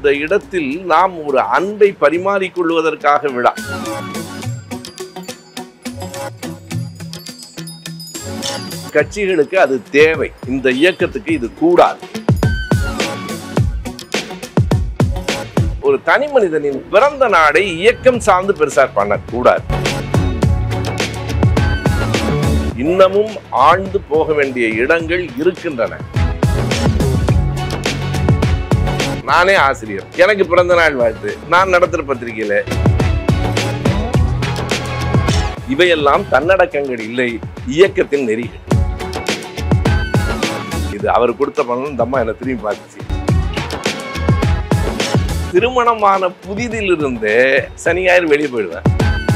இந்த இடத்தில் நாம் ஒரு அன்பை பரிமாறிக்கொள்வதற்காக விழா கட்சிகளுக்கு அது தேவை இந்த இயக்கத்துக்கு இது கூடாது ஒரு தனி மனிதனின் பிறந்த நாடை இயக்கம் சார்ந்து பெருசா பண்ணக்கூடாது இன்னமும் ஆழ்ந்து போக வேண்டிய இடங்கள் இருக்கின்றன நானே ஆசிரியர் எனக்கு பிறந்த நாள் வாழ்த்து நான் நடத்துற பத்திரிகையில இவையெல்லாம் தன்னடக்கங்கள் இல்லை இயக்கத்தின் நெறிகள் இது அவர் கொடுத்த பணம் இந்த அம்மா என்ன திரும்பி பார்த்துச்சு திருமணமான புதிதிலிருந்தே சனி ஞாயிறு வெளியே போயிடுவேன்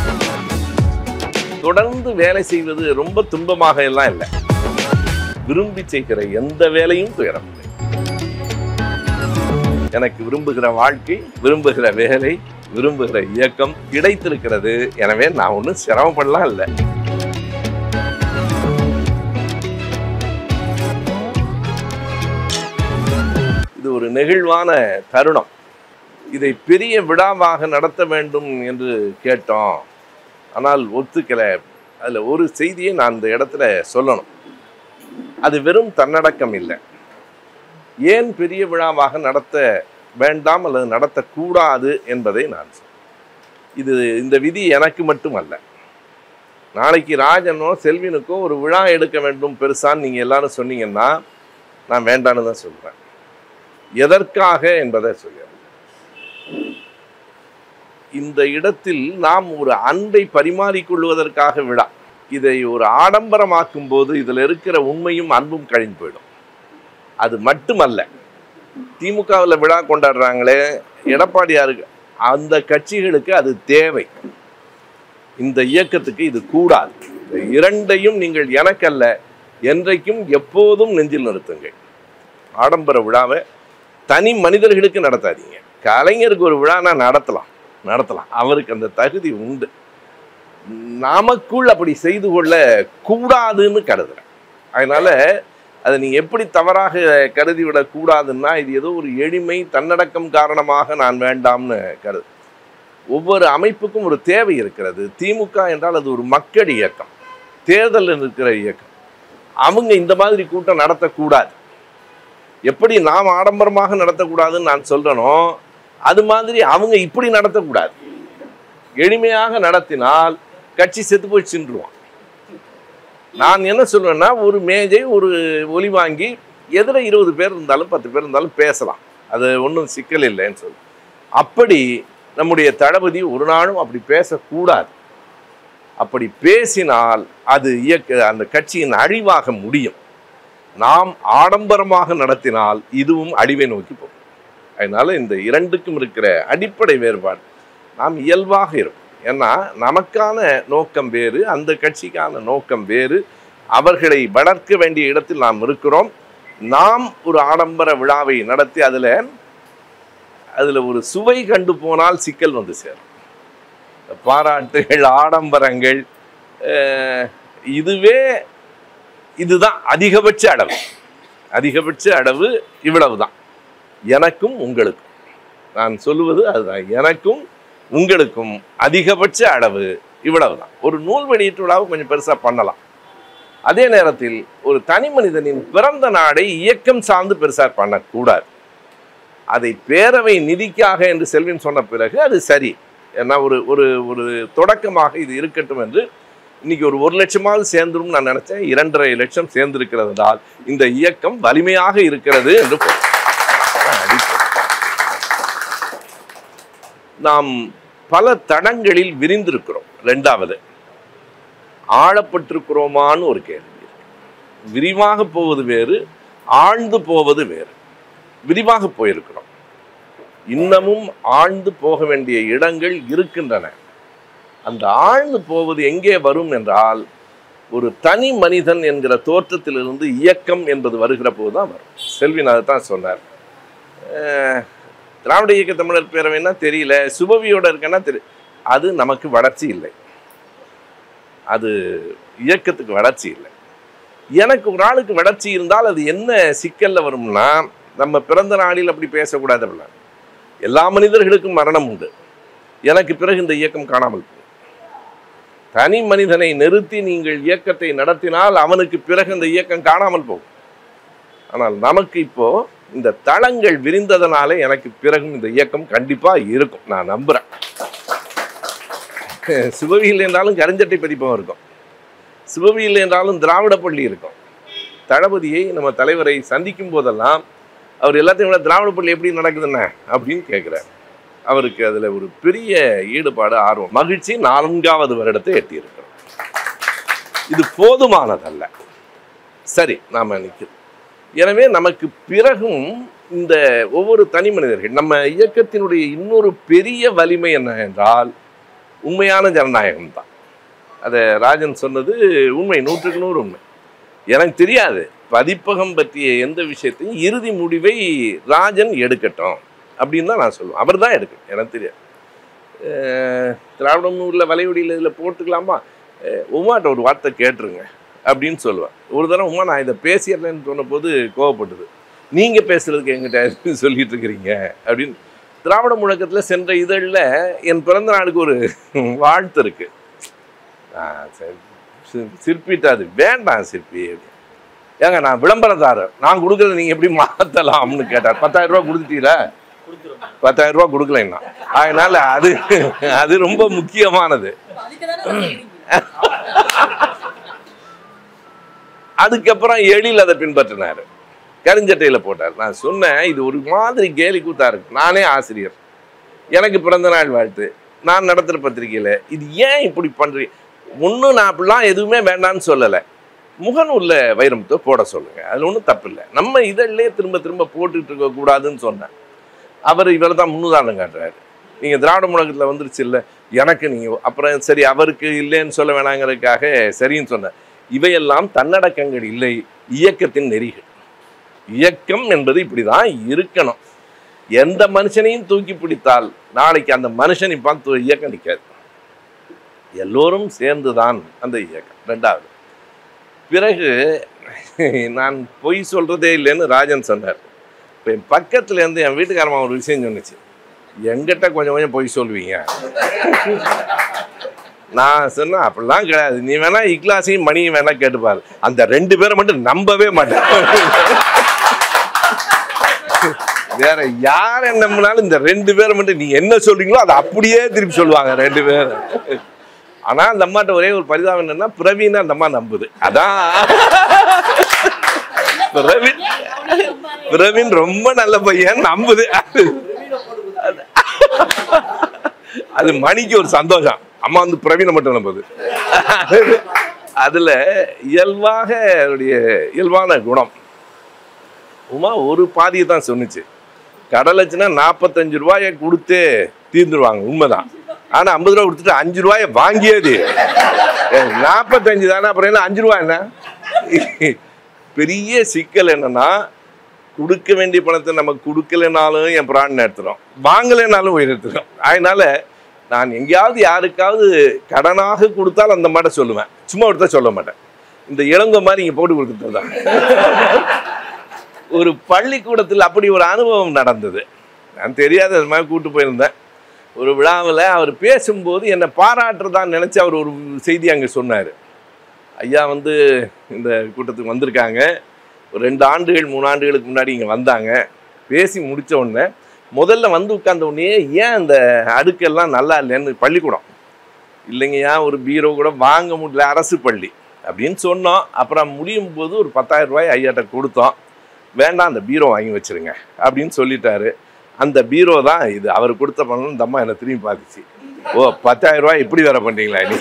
தொடர்ந்து வேலை செய்வது ரொம்ப துன்பமாக எல்லாம் இல்லை விரும்பி செய்கிற எந்த வேலையும் துயரம் இல்லை எனக்கு விரும்புகிற வாழ்க்கை விரும்புகிற வேலை விரும்புகிற இயக்கம் கிடைத்திருக்கிறது எனவே நான் ஒன்றும் சிரமப்படலாம் இல்லை இது ஒரு நெகிழ்வான தருணம் இதை பெரிய விழாவாக நடத்த வேண்டும் என்று கேட்டோம் ஆனால் ஒத்துக்கலை அதில் ஒரு செய்தியை நான் இந்த இடத்துல சொல்லணும் அது வெறும் தன்னடக்கம் இல்லை ஏன் பெரிய விழாவாக நடத்த வேண்டாம் அல்லது நடத்தக்கூடாது என்பதை நான் சொல்றேன். இது இந்த விதி எனக்கு மட்டுமல்ல நாளைக்கு ராஜனோ செல்வினுக்கோ ஒரு விழா எடுக்க வேண்டும் பெருசான்னு நீங்கள் எல்லாரும் சொன்னீங்கன்னா நான் வேண்டான்னு தான் சொல்கிறேன் எதற்காக என்பதை சொல்லிடுறேன் இந்த இடத்தில் நாம் ஒரு அன்பை பரிமாறிக்கொள்வதற்காக விழா இதை ஒரு ஆடம்பரமாக்கும் போது இதில் இருக்கிற உண்மையும் அன்பும் கழிந்து போயிடும் அது மட்டுமல்ல திமுகவில் விழா கொண்டாடுறாங்களே எடப்பாடியாருக்கு அந்த கட்சிகளுக்கு அது தேவை இந்த இயக்கத்துக்கு இது கூடாது இந்த இரண்டையும் நீங்கள் எனக்கல்ல என்றைக்கும் எப்போதும் நெஞ்சில் நிறுத்துங்கள் ஆடம்பர விழாவை தனி மனிதர்களுக்கு நடத்தாதீங்க கலைஞருக்கு ஒரு விழா நான் நடத்தலாம் நடத்தலாம் அவருக்கு அந்த தகுதி உண்டு நமக்குள் அப்படி செய்து கொள்ள கூடாதுன்னு கருதுறேன் அதனால அதை நீ எப்படி தவறாக கருதி விடக்கூடாதுன்னா இது ஏதோ ஒரு எளிமை தன்னடக்கம் காரணமாக நான் வேண்டாம்னு கருது ஒவ்வொரு அமைப்புக்கும் ஒரு தேவை இருக்கிறது திமுக என்றால் அது ஒரு மக்கள் இயக்கம் தேர்தல் இருக்கிற இயக்கம் அவங்க இந்த மாதிரி கூட்டம் நடத்தக்கூடாது எப்படி நாம் ஆடம்பரமாக நடத்தக்கூடாதுன்னு நான் சொல்றேனோ அது மாதிரி அவங்க இப்படி நடத்தக்கூடாது எளிமையாக நடத்தினால் கட்சி செத்து போய் சென்றுவான் நான் என்ன சொல்வேன்னா ஒரு மேஜை ஒரு ஒலி வாங்கி எதிர இருபது பேர் இருந்தாலும் பத்து பேர் இருந்தாலும் பேசலாம் அது ஒன்றும் சிக்கல் இல்லைன்னு சொல்லு அப்படி நம்முடைய தளபதி ஒரு நாளும் அப்படி பேசக்கூடாது அப்படி பேசினால் அது இயக்க அந்த கட்சியின் அழிவாக முடியும் நாம் ஆடம்பரமாக நடத்தினால் இதுவும் அழிவை நோக்கி போகும் அதனால இந்த இரண்டுக்கும் இருக்கிற அடிப்படை வேறுபாடு நாம் இயல்பாக இருக்கும் ஏன்னா நமக்கான நோக்கம் வேறு அந்த கட்சிக்கான நோக்கம் வேறு அவர்களை வளர்க்க வேண்டிய இடத்தில் நாம் இருக்கிறோம் நாம் ஒரு ஆடம்பர விழாவை நடத்தி அதில் அதில் ஒரு சுவை கண்டு போனால் சிக்கல் வந்து சேரும் பாராட்டுகள் ஆடம்பரங்கள் அஹ், இதுவே இதுதான் அதிகபட்ச அளவு அதிகபட்ச அளவு இவ்வளவு தான் எனக்கும் உங்களுக்கும் நான் சொல்லுவது அதுதான் எனக்கும் உங்களுக்கும் அதிகபட்ச அளவு இவ்வளவு தான் ஒரு நூல் வெளியீட்டு விழாவை கொஞ்சம் பெருசாக பண்ணலாம் அதே நேரத்தில் ஒரு தனி மனிதனின் பிறந்த நாடை இயக்கம் சார்ந்து பெருசாக பண்ணக்கூடாது அதை பேரவை நிதிக்காக என்று செல்வின் சொன்ன பிறகு அது சரி ஏன்னா ஒரு ஒரு ஒரு தொடக்கமாக இது இருக்கட்டும் என்று இன்னைக்கு ஒரு ஒரு லட்சமாவது சேர்ந்துரும் நான் நினைச்சேன் இரண்டரை லட்சம் சேர்ந்திருக்கிறதால் இந்த இயக்கம் வலிமையாக இருக்கிறது என்று பொருள். அதான் அடிப்படை. நாம் பல தடங்களில் விரிந்திருக்கிறோம் ரெண்டாவது ஆழப்பட்டிருக்கிறோமான்னு ஒரு கேள்வி இருக்கு. விரிவாக போவது வேறு ஆழ்ந்து போவது வேறு விரிவாக போயிருக்கிறோம் இன்னமும் ஆழ்ந்து போக வேண்டிய இடங்கள் இருக்கின்றன அந்த ஆழ்ந்து போவது எங்கே வரும் என்றால் ஒரு தனி மனிதன் என்கிற தோற்றத்திலிருந்து இயக்கம் என்பது வருகிற போது தான் வரும் செல்வின் அதை தான் சொன்னார் அஹ், திராவிட இயக்க தமிழர் பேரவைன்னா தெரியல சுபவியோட இருக்கன்னா தெரி அது நமக்கு வளர்ச்சி இல்லை அது இயக்கத்துக்கு வளர்ச்சி இல்லை எனக்கு ஒரு ஆளுக்கு வளர்ச்சி இருந்தால் அது என்ன சிக்கல்ல வரும்னா நம்ம பிறந்த நாளில் அப்படி பேசக்கூடாது அப்படின்னா எல்லா மனிதர்களுக்கும் மரணம் உண்டு எனக்கு பிறகு இந்த இயக்கம் காணாமல் போகும் தனி மனிதனை நிறுத்தி நீங்கள் இயக்கத்தை நடத்தினால் அவனுக்கு பிறகு இந்த இயக்கம் காணாமல் போகும் ஆனால் நமக்கு இப்போ இந்த தளங்கள் விரிந்ததனாலே எனக்கு பிறகும் இந்த இயக்கம் கண்டிப்பா இருக்கும் நான் நம்புறேன் சிவவியில் என்றாலும் கருஞ்சட்டை பதிப்பம் இருக்கும் சிவவியில் என்றாலும் திராவிட பள்ளி இருக்கும் தளபதியை நம்ம தலைவரை சந்திக்கும் போதெல்லாம் அவர் எல்லாத்தையும் விட திராவிட பள்ளி எப்படி நடக்குதுண்ணே அப்படின்னு கேட்குறார் அவருக்கு அதில் ஒரு பெரிய ஈடுபாடு ஆர்வம் மகிழ்ச்சி நான்காவது வருடத்தை எட்டியிருக்கிறோம் இது போதுமானதல்ல சரி நாம் நிற்கிறோம் எனவே நமக்கு பிறகும் இந்த ஒவ்வொரு தனி மனிதர்கள் நம்ம இயக்கத்தினுடைய இன்னொரு பெரிய வலிமை என்ன என்றால் உண்மையான ஜனநாயகம் தான் அதை ராஜன் சொன்னது உண்மை நூற்றுக்கு நூறு உண்மை எனக்கு தெரியாது பதிப்பகம் பற்றிய எந்த விஷயத்தையும் இறுதி முடிவை ராஜன் எடுக்கட்டும் அப்படின்னு தான் நான் சொல்லுவேன் அவர் தான் எடுக்கணும் எனக்கு தெரியாது அஹ் திராவிடம் நூறில் வலையொடியில் இதில் போட்டுக்கலாமா அஹ் உமாட்ட ஒரு வார்த்தை கேட்டுருங்க அப்படின்னு சொல்லுவேன் ஒரு தடவை உமா நான் இதை பேசிடுறேன்னு சொன்னபோது கோவப்பட்டது நீங்கள் பேசுறதுக்கு எங்கிட்ட சொல்லிட்டு இருக்கிறீங்க அப்படின்னு திராவிட முழக்கத்தில் சென்ற இதழில் என் பிறந்த நாளுக்கு ஒரு வாழ்த்து இருக்கு ஆ, சரி. சி- சிற்பிட்ட அது வேண்டாம் சிற்பி ஏங்க நான் விளம்பரதாரர் நான் கொடுக்கறத நீங்கள் எப்படி மாற்றலாம்னு கேட்டார் பத்தாயிரம் ரூபா கொடுத்துட்டீங்களா பத்தாயிரம் ரூபா கொடுக்கலைன்னா அதனால அது அது ரொம்ப முக்கியமானது அதுக்கப்புறம் எழில் அதை பின்பற்றினார் கருஞ்சட்டையில் போட்டார் நான் சொன்னேன் இது ஒரு மாதிரி கேலி கூத்தா இருக்கு நானே ஆசிரியர் எனக்கு பிறந்த நாள் வாழ்த்து நான் நடத்துகிற பத்திரிக்கையில் இது ஏன் இப்படி பண்ணுறீங்க ஒன்றும் நான் அப்படிலாம் எதுவுமே வேண்டாம்னு சொல்லலை முகநூலில் வைரமுத்தை போட சொல்லுங்க அதில் ஒன்றும் தப்பு இல்லை நம்ம இதழிலே திரும்ப திரும்ப போட்டுட்டு இருக்க கூடாதுன்னு சொன்னேன் அவர் இவர் தான் முன்னுதாரணம் காட்டுறாரு நீங்கள் திராவிட முழக்கத்தில் வந்துருச்சு இல்லை எனக்கு நீங்கள் அப்புறம் சரி அவருக்கு இல்லைன்னு சொல்ல வேணாங்கிறதுக்காக சரின்னு சொன்னேன் இவையெல்லாம் தன்னடக்கங்கள் இல்லை இயக்கத்தின் நெறிகள் இயக்கம் என்பது இப்படி தான் இருக்கணும் எந்த மனுஷனையும் தூக்கி பிடித்தால் நாளைக்கு அந்த மனுஷன் இப்போ இயக்கம் நிற்காது எல்லோரும் சேர்ந்து தான் அந்த இயக்கம் ரெண்டாவது பிறகு நான் பொய் சொல்றதே இல்லைன்னு ராஜன் சொன்னார் இப்போ என் பக்கத்துல இருந்து என் வீட்டுக்காரமா ஒரு விஷயம் சொன்னுச்சு எங்கிட்ட கொஞ்சம் கொஞ்சம் பொய் சொல்லுவீங்க நான் சொன்னேன் அப்படிலாம் கிடையாது நீ வேணா இக்லாஸையும் மணியும் வேணா கேட்டுப்பாரு அந்த ரெண்டு பேரை மட்டும் நம்பவே மாட்டேன் வேற யார் நம்பினாலும் இந்த ரெண்டு பேரை மட்டும் நீங்க என்ன சொல்றீங்களோ அதை அப்படியே திருப்பி சொல்லுவாங்க ரெண்டு பேரும் ஆனா அந்த அம்மாட்ட ஒரே ஒரு பரிதாபம் என்னன்னா பிரவீனை அந்த அம்மா நம்புது அதான் பிரவீன் பிரவீன் ரொம்ப நல்ல பையன் நம்புது அது மணிக்கு ஒரு சந்தோஷம் அம்மா வந்து பிரவீனை மட்டும் நம்புது அதுல இயல்பாக அவருடைய இயல்பான குணம் உமா ஒரு பாதியை தான் சொன்னுச்சு கடலைச்சுன்னா நாற்பத்தஞ்சு ரூபாயை கொடுத்து தீர்ந்துருவாங்க உண்மைதான் ஆனா ஐம்பது ரூபா கொடுத்துட்டு அஞ்சு ரூபாயை வாங்கியது நாற்பத்தஞ்சு தானே அப்புறம் என்ன அஞ்சு ரூபா என்ன பெரிய சிக்கல் என்னன்னா கொடுக்க வேண்டிய பணத்தை நம்ம கொடுக்கலைனாலும் என் பிராணம் எடுத்துரும் வாங்கலைனாலும் உயிரெடுத்துரும் அதனால நான் எங்கேயாவது யாருக்காவது கடனாக கொடுத்தால் அந்த மாட்ட சொல்லுவேன் சும்மா கொடுத்தா சொல்ல மாட்டேன் இந்த இளங்க மாதிரி இங்கே போட்டு கொடுத்துட்டு தான் ஒரு பள்ளிக்கூடத்தில் அப்படி ஒரு அனுபவம் நடந்தது நான் தெரியாத அது மாதிரி கூட்டு போயிருந்தேன் ஒரு விழாவில் அவர் பேசும்போது என்னை பாராட்டுறதான்னு நினச்சி அவர் ஒரு செய்தி அங்கே சொன்னார் ஐயா வந்து இந்த கூட்டத்துக்கு வந்திருக்காங்க ஒரு ரெண்டு ஆண்டுகள் மூணு ஆண்டுகளுக்கு முன்னாடி இங்கே வந்தாங்க பேசி முடிச்ச உடனே முதல்ல வந்து உட்கார்ந்த உடனே ஏன் அந்த அடுக்கெல்லாம் நல்லா இல்லைன்னு பள்ளிக்கூடம் இல்லைங்கய்யா ஒரு பீரோ கூட வாங்க முடியல அரசு பள்ளி அப்படின்னு சொன்னோம் அப்புறம் முடியும் போது ஒரு பத்தாயிரம் ரூபாய் ஐயாட்ட கொடுத்தோம் வேண்டாம் அந்த பீரோ வாங்கி வச்சிருங்க அப்படின்னு சொல்லிட்டாரு அந்த பீரோ தான் இது அவர் கொடுத்த பணம் இந்த அம்மா என்னை திரும்பி பார்த்துச்சு ஓ பத்தாயிரம் ரூபாய் இப்படி வேற பண்ணீங்களா நீ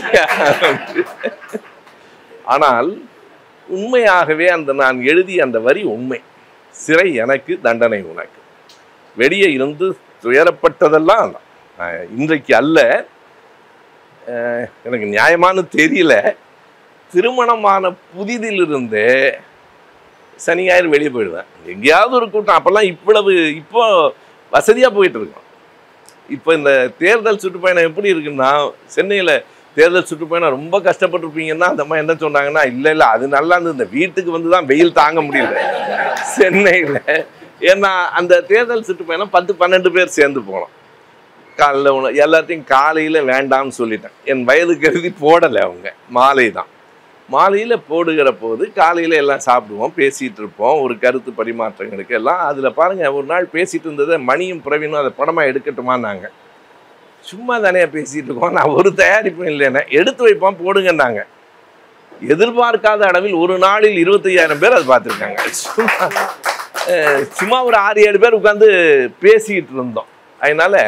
ஆனால் உண்மையாகவே அந்த நான் எழுதிய அந்த வரி உண்மை சிறை எனக்கு தண்டனை உனக்கு வெளியே இருந்து துயரப்பட்டதெல்லாம் நான் இன்றைக்கு அல்ல அஹ், எனக்கு நியாயமானு தெரியல திருமணமான புதிதிலிருந்தே சனி ஞாயிறு வெளியே போயிடுவேன் எங்கேயாவது ஒரு கூட்டம் அப்போல்லாம் இவ்வளவு இப்போ வசதியாக போயிட்டு இருக்கோம் இப்போ இந்த தேர்தல் சுற்றுப்பயணம் எப்படி இருக்குன்னா சென்னையில் தேர்தல் சுற்றுப்பயணம் ரொம்ப கஷ்டப்பட்டிருப்பீங்கன்னா அந்த அம்மா என்ன சொன்னாங்கன்னா இல்லை இல்லை அது நல்லா இருந்தது இந்த வீட்டுக்கு வந்து தான் வெயில் தாங்க முடியல சென்னையில் ஏன்னா அந்த தேர்தல் சுற்றுப்பயணம் பத்து பன்னெண்டு பேர் சேர்ந்து போனோம் காலைல உணவு எல்லாத்தையும் காலையில் வேண்டாம்னு சொல்லிட்டேன் என் வயது கருதி போடலை அவங்க மாலை தான் மாலையில் போடுகிற போது காலையில் எல்லாம் சாப்பிடுவோம் பேசிகிட்டு இருப்போம் ஒரு கருத்து பரிமாற்றங்களுக்கு எல்லாம் அதில் பாருங்கள் ஒரு நாள் பேசிகிட்டு இருந்ததை மணியும் பிரவீனும் அதை படமாக எடுக்கட்டுமான்னாங்க சும்மா தானே பேசிகிட்டு இருக்கோம் நான் ஒரு தயாரிப்பும் இல்லைன்னு எடுத்து வைப்போம் போடுங்கன்னாங்க எதிர்பார்க்காத அளவில் ஒரு நாளில் இருபத்தையாயிரம் பேர் அதை பார்த்துருக்காங்க சும்மா அஹ், சும்மா ஒரு ஆறு ஏழு பேர் உட்காந்து பேசிக்கிட்டு இருந்தோம் அதனால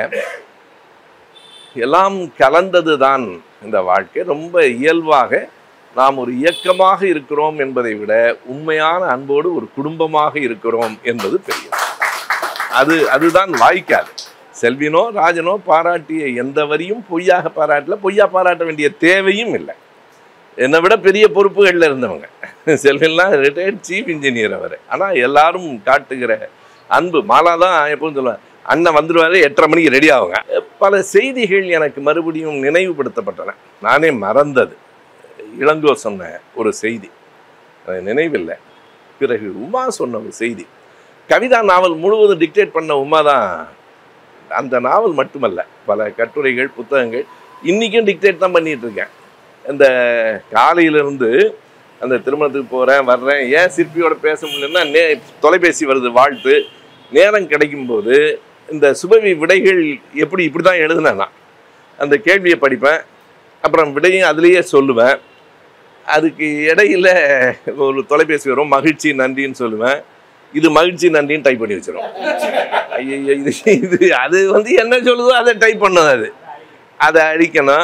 எல்லாம் கலந்தது தான் இந்த வாழ்க்கை ரொம்ப இயல்பாக நாம் ஒரு இயக்கமாக இருக்கிறோம் என்பதை விட உண்மையான அன்போடு ஒரு குடும்பமாக இருக்கிறோம் என்பது பெரியது அது அதுதான் வாய்க்காது செல்வினோ ராஜனோ பாராட்டிய எந்த வரியும் பொய்யாக பாராட்டல பொய்யா பாராட்ட வேண்டிய தேவையும் இல்லை என்னை விட பெரிய பொறுப்புகளில் இருந்தவங்க செல்வின்லாம் ரிட்டையர்ட் சீஃப் இன்ஜினியர் அவர் ஆனால் எல்லாரும் காட்டுகிற அன்பு மாலா தான் எப்பவும் சொல்லுவேன் அண்ணன் வந்துடுவாரு எட்டரை மணிக்கு ரெடி ஆகுங்க பல செய்திகள் எனக்கு மறுபடியும் நினைவுபடுத்தப்பட்டன நானே மறந்தது இளங்கோ சொன்ன ஒரு செய்தி அது நினைவில்லை பிறகு உமா சொன்ன ஒரு செய்தி கவிதா நாவல் முழுவதும் டிக்டேட் பண்ண உமா தான் அந்த நாவல் மட்டுமல்ல பல கட்டுரைகள் புத்தகங்கள் இன்றைக்கும் டிக்டேட் தான் பண்ணிட்டு இருக்கேன் இந்த காலையிலிருந்து அந்த திருமணத்துக்கு போகிறேன் வர்றேன் ஏன் சிற்பியோட பேச முடியலன்னா நே தொலைபேசி வருது வாழ்த்து நேரம் கிடைக்கும்போது இந்த சுபவி விடைகள் எப்படி இப்படி தான் எழுதுனேன் நான் அந்த கேள்வியை படிப்பேன் அப்புறம் விடையும் அதுலேயே சொல்லுவேன் அதுக்கு இடையில ஒரு தொலைபேசி வரும் மகிழ்ச்சி நன்றின்னு சொல்லுவேன் இது மகிழ்ச்சி நன்றின்னு டைப் பண்ணி வச்சிரும் ஐயோ இது இது அது வந்து என்ன சொல்லுதோ அதை டைப் பண்ணது அது அதை அழிக்கணும்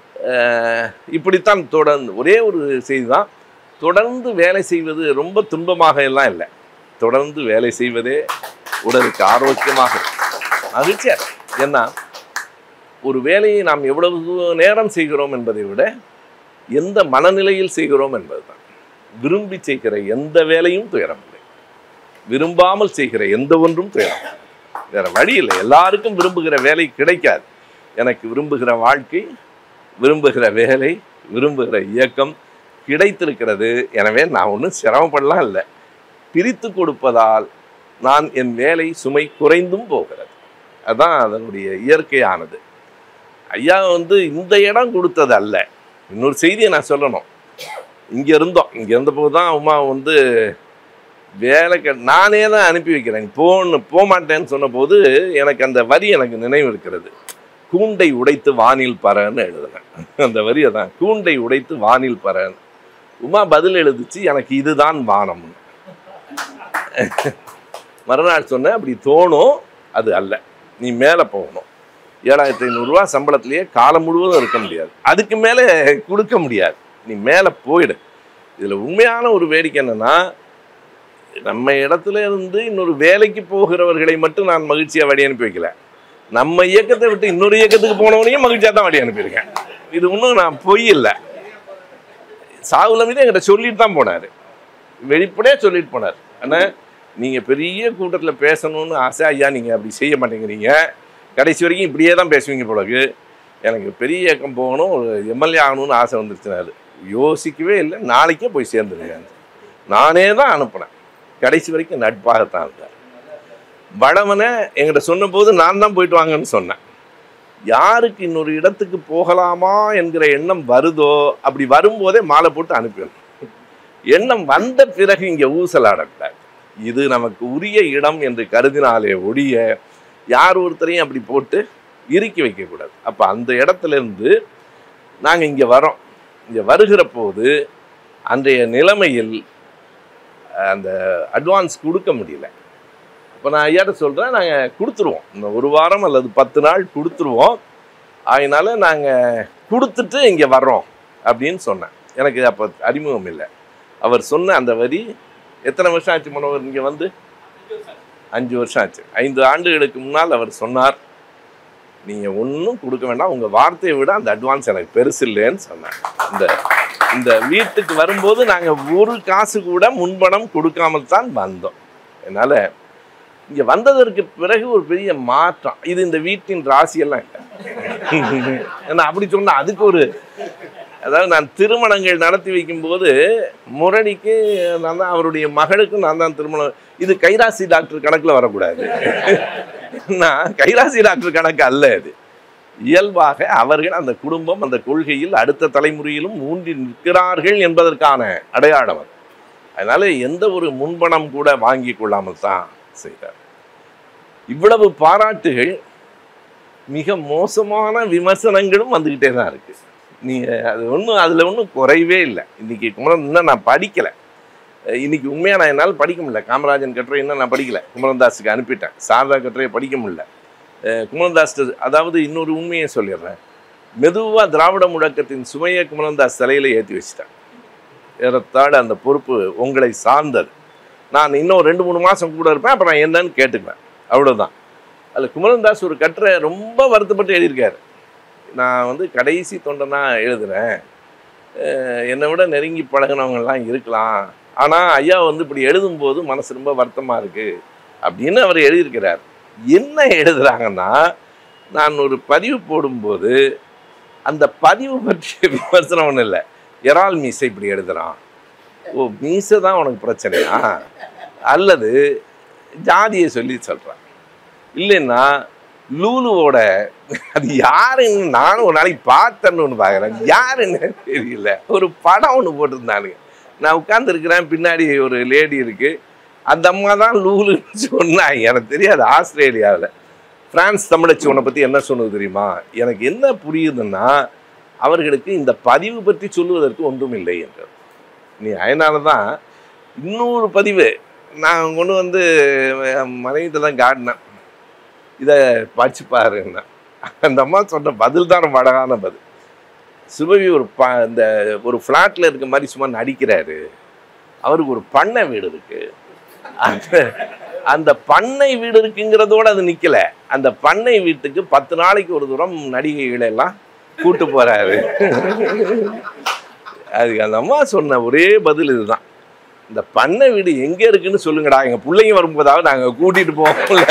அஹ் இப்படித்தான் தொடர்ந்து ஒரே ஒரு செய்தி தான் தொடர்ந்து வேலை செய்வது ரொம்ப துன்பமாக எல்லாம் இல்லை தொடர்ந்து வேலை செய்வதே உடலுக்கு ஆரோக்கியமாக இருக்கும். மகிழ்ச்சியா இருக்கும். ஏன்னா ஒரு வேலையை நாம் எவ்வளவு நேரம் செய்கிறோம் என்பதை விட எந்த மனநிலையில் செய்கிறோம் என்பதுதான் விரும்பி செய்கிற எந்த வேலையும் துயரம் இல்லை விரும்பாமல் செய்கிற எந்த ஒன்றும் துயரம் இல்லை. வேற வழி இல்லை எல்லாருக்கும் விரும்புகிற வேலை கிடைக்காது எனக்கு விரும்புகிற வாழ்க்கை விரும்புகிற வேலை விரும்புகிற இயக்கம் கிடைத்திருக்கிறது எனவே நான் ஒன்றும் சிரமப்படலாம் இல்லை பிரித்து கொடுப்பதால் நான் என் வேலை சுமை குறைந்தும் போகிறது அதான் அதனுடைய இயற்கையானது ஐயா வந்து இந்த இடம் கொடுத்தது அல்ல இன்னொரு செய்தியை நான் சொல்லணும் இங்கே இருந்தோம் இங்கே இருந்தபோது தான் உமா வந்து வேலை க நானே தான் அனுப்பி வைக்கிறேன் நீ போன்னு போக மாட்டேன்னு சொன்னபோது எனக்கு அந்த வரி எனக்கு நினைவு இருக்கிறது கூண்டை உடைத்து வானில் பறன்னு எழுதுனேன் அந்த வரியை தான் கூண்டை உடைத்து வானில் பறன்னு உமா பதில் எழுதுச்சு எனக்கு இதுதான் வானம்னு மறுநாள் சொன்னேன் அப்படி தோணும் அது அல்ல நீ மேலே போகணும் ஏழாயிரத்தி ஐநூறுரூவா சம்பளத்திலேயே காலம் முழுவதும் இருக்க முடியாது அதுக்கு மேலே கொடுக்க முடியாது நீ மேலே போயிடு இதில் உண்மையான ஒரு வேடிக்கை என்னன்னா நம்ம இடத்துல இருந்து இன்னொரு வேலைக்கு போகிறவர்களை மட்டும் நான் மகிழ்ச்சியாக வழி அனுப்பி வைக்கல நம்ம இயக்கத்தை விட்டு இன்னொரு இயக்கத்துக்கு போனவனையும் மகிழ்ச்சியாக தான் வழி அனுப்பியிருக்கேன் இது ஒன்றும் நான் பொய் இல்லை சாகுல மீது என்கிட்ட சொல்லிட்டு தான் போனார் வெளிப்படையாக சொல்லிட்டு போனார் ஆனால் நீங்கள் பெரிய கூட்டத்தில் பேசணும்னு ஆசை ஐயா நீங்கள் அப்படி செய்ய மாட்டேங்கிறீங்க கடைசி வரைக்கும் இப்படியே தான் பேசுவீங்க போலக்கு எனக்கு பெரிய இயக்கம் போகணும் ஒரு எம்எல்ஏ ஆகணும்னு ஆசை வந்துருச்சுனாரு யோசிக்கவே இல்லை நாளைக்கே போய் சேர்ந்துருக்கேன் நானே தான் அனுப்புனேன் கடைசி வரைக்கும் நட்பாகத்தான் இருந்தார் வடவனை என்கிட்ட சொன்னபோது நான் தான் போயிட்டு வாங்கன்னு சொன்னேன் யாருக்கு இன்னொரு இடத்துக்கு போகலாமா என்கிற எண்ணம் வருதோ அப்படி வரும்போதே மாலை போட்டு அனுப்பிடணும் எண்ணம் வந்த பிறகு இங்கே ஊசலாடக்கூடாது இது நமக்கு உரிய இடம் என்று கருதினாலே ஒழிய யார் ஒருத்தரையும் அப்படி போட்டு இறுக்கி வைக்கக்கூடாது அப்போ அந்த இடத்துல இருந்து நாங்கள் இங்கே வரோம் இங்கே வருகிற போது அன்றைய நிலைமையில் அந்த அட்வான்ஸ் கொடுக்க முடியல இப்போ நான் ஐயாட்ட சொல்கிறேன் நாங்கள் கொடுத்துருவோம் இந்த ஒரு வாரம் அல்லது பத்து நாள் கொடுத்துருவோம் அதனால நாங்கள் கொடுத்துட்டு இங்கே வர்றோம் அப்படின்னு சொன்னேன் எனக்கு அப்போ அறிமுகம் இல்லை அவர் சொன்ன அந்த வரி எத்தனை வருஷம் ஆச்சு மனோகர் இங்கே வந்து அஞ்சு வருஷம் ஆச்சு ஐந்து ஆண்டுகளுக்கு முன்னால் அவர் சொன்னார் நீங்கள் ஒன்றும் கொடுக்க வேண்டாம் உங்கள் வார்த்தையை விட அந்த அட்வான்ஸ் எனக்கு பெருசு இல்லைன்னு சொன்னார் இந்த இந்த வீட்டுக்கு வரும்போது நாங்கள் ஒரு காசு கூட முன்பணம் கொடுக்காமல் தான் வந்தோம் அதனால் இங்கே வந்ததற்கு பிறகு ஒரு பெரிய மாற்றம் இது இந்த வீட்டின் ராசியெல்லாம் இல்லை ஏன்னா அப்படி சொன்னா அதுக்கு ஒரு அதாவது நான் திருமணங்கள் நடத்தி வைக்கும்போது முரணிக்கு நான் தான் அவருடைய மகளுக்கும் நான் தான் திருமணம் இது கைராசி டாக்டர் கணக்கில் வரக்கூடாது நான் கைராசி டாக்டர் கணக்கு அல்ல இது இயல்பாக அவர்கள் அந்த குடும்பம் அந்த கொள்கையில் அடுத்த தலைமுறையிலும் ஊன்றி நிற்கிறார்கள் என்பதற்கான அடையாளம் அது அதனால எந்த ஒரு முன்பணம் கூட வாங்கி கொள்ளாமல் தான் செய்தார் இவ்வளவு பாராட்டுகள் மிக மோசமான விமர்சனங்களும் வந்துக்கிட்டே தான் இருக்கு நீ அது ஒன்றும் அதில் ஒன்றும் குறைவே இல்லை இன்னைக்கு குமரன் இன்னும் நான் படிக்கலை இன்னைக்கு உண்மையாக நான் என்னால் படிக்க முடியல காமராஜன் கட்டுரை இன்னும் நான் படிக்கல குமரன்தாஸுக்கு அனுப்பிட்டேன் சாரதா கட்டுரையை படிக்க முடியல அஹ் குமரன்தாஸ் அதாவது இன்னொரு உண்மையை சொல்லிடுறேன் மெதுவாக திராவிட முழக்கத்தின் சுமையை குமரன்தாஸ் தலையில் ஏற்றி வச்சிட்டேன் ஏறத்தாழ அந்த பொறுப்பு உங்களை சார்ந்தது நான் இன்னும் ரெண்டு மூணு மாதம் கூட இருப்பேன் அப்புறம் என்னன்னு கேட்டுக்குவேன் அவ்வளோதான் அதில் குமரன்தாஸ் ஒரு கட்டுரை ரொம்ப வருத்தப்பட்டு எழுதியிருக்காரு நான் வந்து கடைசி தொண்டனா எழுதுறேன் அஹ் என்னை விட நெருங்கி பழகினவங்கெல்லாம் இருக்கலாம் ஆனால் ஐயா வந்து இப்படி எழுதும்போது மனசு ரொம்ப வருத்தமாக இருக்குது அப்படின்னு அவர் எழுதியிருக்கிறார் என்ன எழுதுறாங்கன்னா நான் ஒரு பதிவு போடும்போது அந்த பதிவு பற்றிய விமர்சனம் ஒன்றும் இல்லை இறால் மீசை இப்படி எழுதுறான் ஓ மீசை தான் உனக்கு பிரச்சனையா அல்லது ஜாதியை சொல்லி சொல்கிறான் இல்லைன்னா லூலுவோட அது யாருன்னு நானும் ஒரு நாளைக்கு பார்த்தேன்னு ஒன்று பார்க்குறேன் யாருன்னு தெரியல ஒரு படம் ஒன்று போட்டிருந்தானுங்க நான் உட்காந்துருக்கிறேன் பின்னாடி ஒரு லேடி இருக்குது அந்த அம்மா தான் லூலுன்னு சொன்னாங்க எனக்கு தெரியாது ஆஸ்திரேலியாவில் பிரான்ஸ் தமிழச்சி உன்னை பற்றி என்ன சொன்னது தெரியுமா எனக்கு என்ன புரியுதுன்னா அவர்களுக்கு இந்த பதிவு பற்றி சொல்லுவதற்கு ஒன்றும் இல்லை என்றது நீ அதனால தான் இன்னொரு பதிவு நான் கொண்டு வந்து மனைவிட்ட தான் காட்டினேன் இதை படிச்சு பாருன்னா அந்த அம்மா சொன்ன பதில் தான் ரொம்ப அழகான பதில் சுபவி ஒரு ப இந்த ஒரு ஃப்ளாட்டில் இருக்க மாதிரி சும்மா நடிக்கிறாரு அவருக்கு ஒரு பண்ணை வீடு இருக்கு அந்த அந்த பண்ணை வீடு இருக்குங்கிறதோட அது நிக்கல அந்த பண்ணை வீட்டுக்கு பத்து நாளைக்கு ஒரு தூரம் நடிகைகளை எல்லாம் கூட்டு போறாரு அதுக்கு அந்த அம்மா சொன்ன ஒரே பதில் இதுதான் இந்த பண்ணை வீடு எங்க இருக்குன்னு சொல்லுங்கடா எங்க பிள்ளைங்க வரும்போதாவது நாங்க கூட்டிட்டு போவோம்ல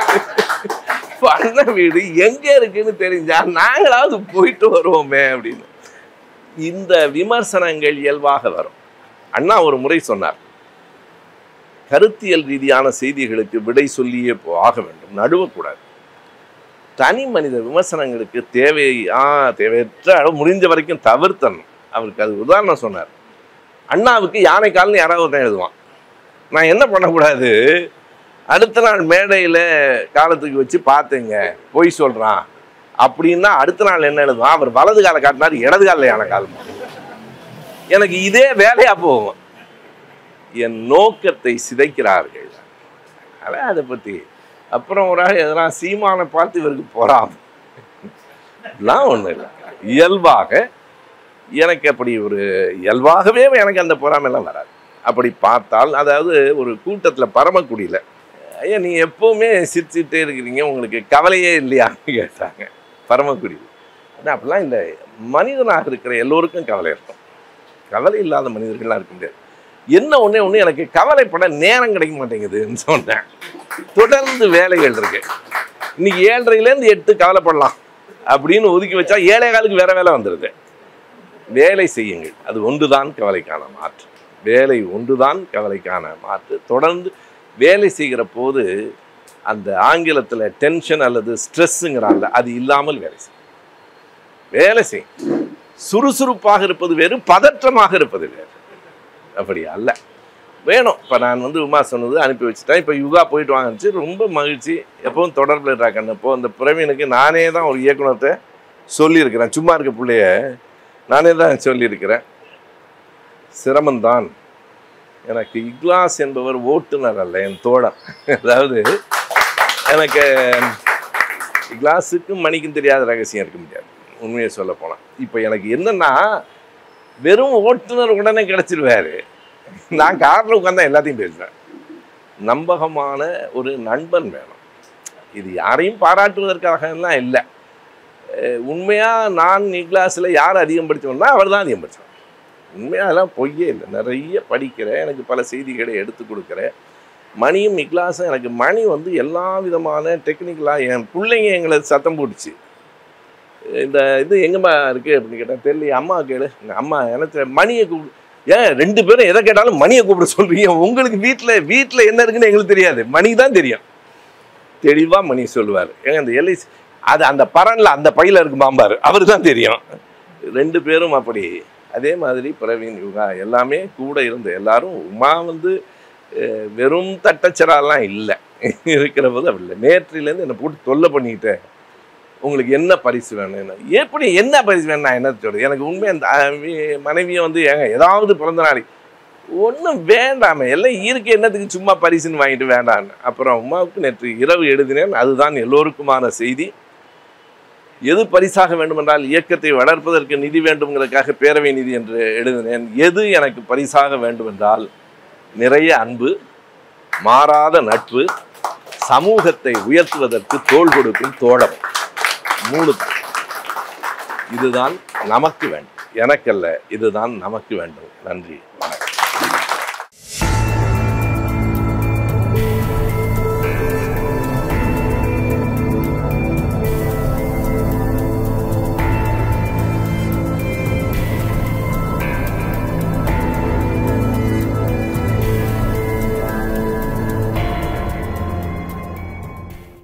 பண்ணை வீடு எங்க இருக்குன்னு தெரிஞ்சா நாங்களாவது போயிட்டு வருவோமே அப்படின்னு இந்த விமர்சனங்கள் இயல்பாக வரும் அண்ணா ஒரு முறை சொன்னார் கருத்தியல் ரீதியான செய்திகளுக்கு விடை சொல்லியே போ- ஆக வேண்டும் நடுவக்கூடாது தனி மனித விமர்சனங்களுக்கு தேவை ஆ தேவையற்ற அளவு முடிஞ்ச வரைக்கும் தவிர்த்தணும் அவருக்கு அது உதாரணம் சொன்னார் அண்ணாவுக்கு யானை கால்னு யாராவது ஒருத்தன் எழுதுவான் நான் என்ன பண்ணக்கூடாது அடுத்த நாள் மேடையில் காலத்துக்கு வச்சு பார்த்தேங்க பொய் சொல்கிறான் அப்படின்னா அடுத்த நாள் என்ன எழுதுவான் அவர் வலது காலை காட்டினார் இடது காலில் யானை கால் எனக்கு இதே வேலையா போகும் என் நோக்கத்தை சிதைக்கிறார்கள் அதான் அதை பற்றி அப்புறம் ஒரு ஆள் எதனா சீமானை பார்த்து இவருக்கு போறாம எல்லாம் ஒன்றும் இல்லை இயல்பாக எனக்கு அப்படி ஒரு இயல்பாகவே எனக்கு அந்த பொறாமைலாம் வராது அப்படி பார்த்தால் அதாவது ஒரு கூட்டத்தில் பரமக்குடியில் ஐயா நீ எப்பவுமே சிரிச்சுட்டே இருக்கிறீங்க உங்களுக்கு கவலையே இல்லையான்னு கேட்டாங்க பரமக்குடி ஆனால் அப்படிலாம் இந்த மனிதனாக இருக்கிற எல்லோருக்கும் கவலை இருக்கும் கவலை இல்லாத மனிதர்கள்லாம் இருக்க முடியாது என்ன ஒண்ணே ஒன்று எனக்கு கவலைப்பட நேரம் கிடைக்க மாட்டேங்குதுன்னு சொன்னேன் தொடர்ந்து வேலைகள் இருக்கு இன்னைக்கு ஏழரைலேருந்து எட்டு கவலைப்படலாம் அப்படின்னு ஒதுக்கி வச்சா ஏழை காலுக்கு வேற வேலை வந்துடுது வேலை செய்யுங்கள் அது ஒன்றுதான் கவலைக்கான மாற்று வேலை ஒன்றுதான் கவலைக்கான மாற்று தொடர்ந்து வேலை செய்கிற போது அந்த ஆங்கிலத்தில் டென்ஷன் அல்லது ஸ்ட்ரெஸ்ஸுங்கிறான்ல அது இல்லாமல் வேலை செய்யும் வேலை செய்யும் சுறுசுறுப்பாக இருப்பது வேறு பதற்றமாக இருப்பது வேறு அப்படி அல்ல வேணும் இப்போ நான் வந்து உமா சொன்னது அனுப்பி வச்சுட்டேன் இப்போ யுகா போயிட்டு வாங்கிச்சு ரொம்ப மகிழ்ச்சி எப்பவும் தொடர்பில் இருக்காங்க இப்போ அந்த பிரவீனுக்கு நானே தான் ஒரு இயக்குனர்கிட்ட சொல்லியிருக்கிறேன் சும்மா இருக்க பிள்ளைய நானே தான் சொல்லியிருக்கிறேன் சிரமம்தான் எனக்கு இக்லாஸ் என்பவர் ஓட்டுநர் அல்ல என் தோழன் அதாவது எனக்கு இக்லாஸுக்கும் மணிக்கும் தெரியாத ரகசியம் இருக்க முடியாது உண்மையை சொல்ல போனால் இப்போ எனக்கு என்னன்னா வெறும் ஓட்டுநர் உடனே கிடச்சிருவாரு நான் காரில் உட்காந்தா எல்லாத்தையும் பேசுவேன் நம்பகமான ஒரு நண்பன் வேணும் இது யாரையும் பாராட்டுவதற்காக எல்லாம் இல்லை உண்மையாக நான் கிளாஸில் யார் அதிகம் படித்தவன்னா அவர் தான் அதிகம் படித்தவன் உண்மையாக அதெல்லாம் பொய்யே இல்லை நிறைய படிக்கிறேன் எனக்கு பல செய்திகளை எடுத்து கொடுக்குறேன் மணியும் இக்லாஸும் எனக்கு மணி வந்து எல்லா விதமான டெக்னிக்கலாக என் பிள்ளைங்க எங்களை சத்தம் போட்டுச்சு இந்த இது எங்கம்மா இருக்கு அப்படின்னு கேட்டேன் தெரியல அம்மா கேளு எங்க அம்மா எனக்கு மணியை கூப்பிடு ஏன் ரெண்டு பேரும் எதை கேட்டாலும் மணியை கூப்பிட சொல்றீங்க உங்களுக்கு வீட்டில் வீட்டில் என்ன இருக்குன்னு எங்களுக்கு தெரியாது மணி தான் தெரியும் தெளிவாக மணி சொல்லுவார் ஏங்க அந்த எல்ஐசி அது அந்த பரனில் அந்த பையில இருக்கு மாம்பார் அவருக்கு தான் தெரியும் ரெண்டு பேரும் அப்படி அதே மாதிரி பிரவீன் யுகா எல்லாமே கூட இருந்த எல்லாரும் உமா வந்து அஹ், வெறும் தட்டச்சராலாம் இல்லை இருக்கிற போது அப்படி இல்லை நேற்றிலேருந்து என்னை போட்டு தொல்லை பண்ணிக்கிட்டேன் உங்களுக்கு என்ன பரிசு வேணும் எப்படி என்ன பரிசு வேணும் நான் என்ன சொல்றது எனக்கு உண்மை அந்த அஹ், வி- மனைவியை வந்து ஏங்க ஏதாவது பிறந்த நாளைக்கு ஒன்றும் வேண்டாமே எல்லாம் இயற்கை என்னத்துக்கு சும்மா பரிசுன்னு வாங்கிட்டு வேண்டான்னு அப்புறம் உமாவுக்கு நேற்று இரவு எழுதினேன் அதுதான் எல்லோருக்குமான செய்தி எது பரிசாக வேண்டுமென்றால் இயக்கத்தை வளர்ப்பதற்கு நிதி வேண்டும்ங்கிறதுக்காக பேரவை நிதி என்று எழுதினேன் எது எனக்கு பரிசாக வேண்டுமென்றால் நிறைய அன்பு மாறாத நட்பு சமூகத்தை உயர்த்துவதற்கு தோள் கொடுக்கும் தோழம் மூணு தான். இதுதான் நமக்கு வேண்டும் எனக்கல்ல இதுதான் நமக்கு வேண்டும் நன்றி